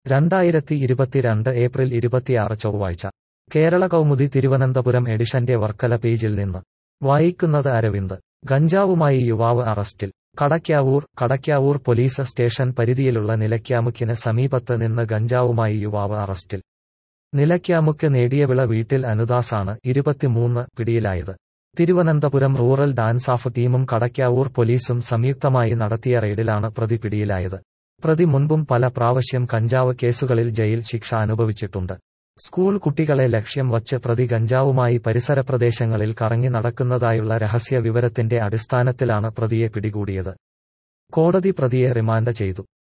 രണ്ടായിരത്തി ഇരുപത്തിരണ്ട് ഏപ്രിൽ ഇരുപത്തിയാറ് ചൊവ്വാഴ്ച കേരള കൗമുദി തിരുവനന്തപുരം എഡിഷന്റെ വർക്കല പേജിൽ നിന്ന് വായിക്കുന്നത് അരവിന്ദ് ഗഞ്ചാവുമായി യുവാവ് അറസ്റ്റിൽ കടയ്ക്കാവൂർ കടയ്ക്കാവൂർ പോലീസ് സ്റ്റേഷൻ പരിധിയിലുള്ള നിലയ്ക്കാമുക്കിന് സമീപത്ത് നിന്ന് ഗഞ്ചാവുമായി യുവാവ് അറസ്റ്റിൽ നിലയ്ക്കാമുക്ക് നേടിയവിള വീട്ടിൽ അനുദാസാണ് ഇരുപത്തിമൂന്ന് പിടിയിലായത് തിരുവനന്തപുരം റൂറൽ ഡാൻസ് ഓഫ് ടീമും കടയ്ക്കാവൂർ പോലീസും സംയുക്തമായി നടത്തിയ റെയ്ഡിലാണ് പ്രതി പിടിയിലായത് പ്രതി മുൻപും പല പ്രാവശ്യം കഞ്ചാവ് കേസുകളിൽ ജയിൽ ശിക്ഷ അനുഭവിച്ചിട്ടുണ്ട് സ്കൂൾ കുട്ടികളെ ലക്ഷ്യം വച്ച് പ്രതി ഗഞ്ചാവുമായി പരിസര പ്രദേശങ്ങളിൽ കറങ്ങി നടക്കുന്നതായുള്ള രഹസ്യ വിവരത്തിന്റെ അടിസ്ഥാനത്തിലാണ് പ്രതിയെ പിടികൂടിയത് കോടതി പ്രതിയെ റിമാൻഡ് ചെയ്തു